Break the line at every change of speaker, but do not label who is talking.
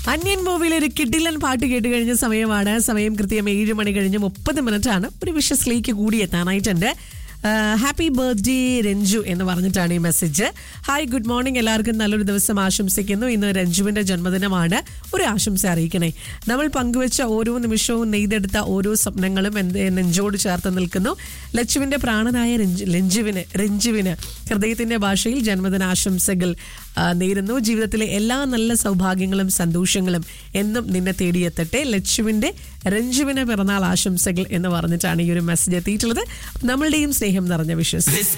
അന്യൻ മൂവിയിൽ ഒരു കിഡിലൻ പാട്ട് കേട്ട് കഴിഞ്ഞ സമയമാണ് സമയം കൃത്യം ഏഴ് മണി കഴിഞ്ഞ് മുപ്പത് മിനിറ്റ് ആണ് ഒരു വിഷസിലേക്ക് കൂടി എത്താനായിട്ടുണ്ട് ഹാപ്പി ബർത്ത്ഡേ രഞ്ജു എന്ന് പറഞ്ഞിട്ടാണ് ഈ മെസ്സേജ് ഹായ് ഗുഡ് മോർണിംഗ് എല്ലാവർക്കും നല്ലൊരു ദിവസം ആശംസിക്കുന്നു ഇന്ന് രഞ്ജുവിന്റെ ജന്മദിനമാണ് ഒരു ആശംസ അറിയിക്കണേ നമ്മൾ പങ്കുവെച്ച ഓരോ നിമിഷവും നെയ്തെടുത്ത ഓരോ സ്വപ്നങ്ങളും എന്ത് നെഞ്ചോട് ചേർത്ത് നിൽക്കുന്നു ലച്ചുവിന്റെ പ്രാണനായ രഞ്ജു ലഞ്ജുവിന് രഞ്ജുവിന് ഹൃദയത്തിന്റെ ഭാഷയിൽ ജന്മദിനാശംസകൾ ആ, നേരുന്നു ജീവിതത്തിലെ എല്ലാ നല്ല സൗഭാഗ്യങ്ങളും സന്തോഷങ്ങളും എന്നും നിന്നെ തേടിയെത്തട്ടെ ലച്ചുവിന്റെ രഞ്ജുവിന് പിറന്നാൾ ആശംസകൾ എന്ന് പറഞ്ഞിട്ടാണ് ഈ ഒരു മെസ്സേജ് എത്തിയിട്ടുള്ളത് നമ്മളുടെയും സ്നേഹം നിറഞ്ഞ വിശ്വസം